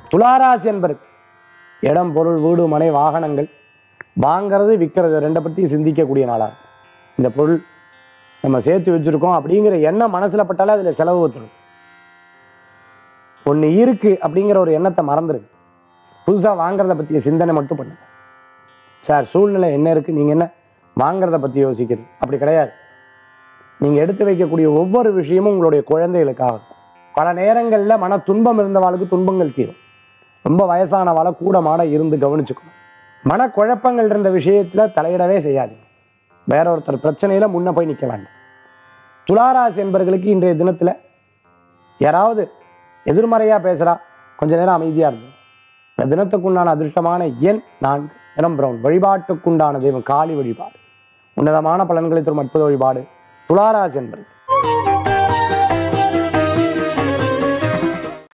துளாராசி என்பருக்கு இடம் பொருள் வீடு மனை வாகனங்கள் வாங்கிறது விற்கிறது ரெண்டை பற்றி சிந்திக்கக்கூடிய நாளாக இருக்கும். இந்த பொருள் நம்ம சேர்த்து வச்சுருக்கோம் அப்படிங்கிற எண்ணம் மனசில் பட்டாலே அதில் செலவு ஊற்றணும் ஒன்று இருக்கு அப்படிங்கிற ஒரு எண்ணத்தை மறந்துடுங்க புதுசாக வாங்குறத பற்றிய சிந்தனை மட்டும் பண்ணுங்க சார் சூழ்நிலை என்ன இருக்குது நீங்கள் என்ன வாங்குறத பற்றி யோசிக்கிறீங்க அப்படி கிடையாது நீங்கள் எடுத்து வைக்கக்கூடிய ஒவ்வொரு விஷயமும் உங்களுடைய குழந்தைகளுக்காக இருக்கும். பல நேரங்களில் மன துன்பம் இருந்தவாளுக்கு துன்பங்கள் தீரும் ரொம்ப வயசானவாளை கூட மாட இருந்து கவனிச்சுக்கணும் மனக்குழப்பங்கள் இருந்த விஷயத்தில் தலையிடவே செய்யாதீங்க வேற ஒருத்தர் பிரச்சனையில் முன்ன போய் நிற்க வேண்டாம் துளாராசி என்பவர்களுக்கு இன்றைய தினத்தில் யாராவது எதிர்மறையாக பேசுகிறா கொஞ்ச நேரம் அமைதியாக இருந்தது இந்த தினத்துக்குண்டான அதிர்ஷ்டமான எண் நான்கு நிறம் பிரவுன் வழிபாட்டுக்குண்டான தெய்வம் காளி வழிபாடு உன்னதமான பலன்களை தரும் அற்புத வழிபாடு துளாராசி என்பது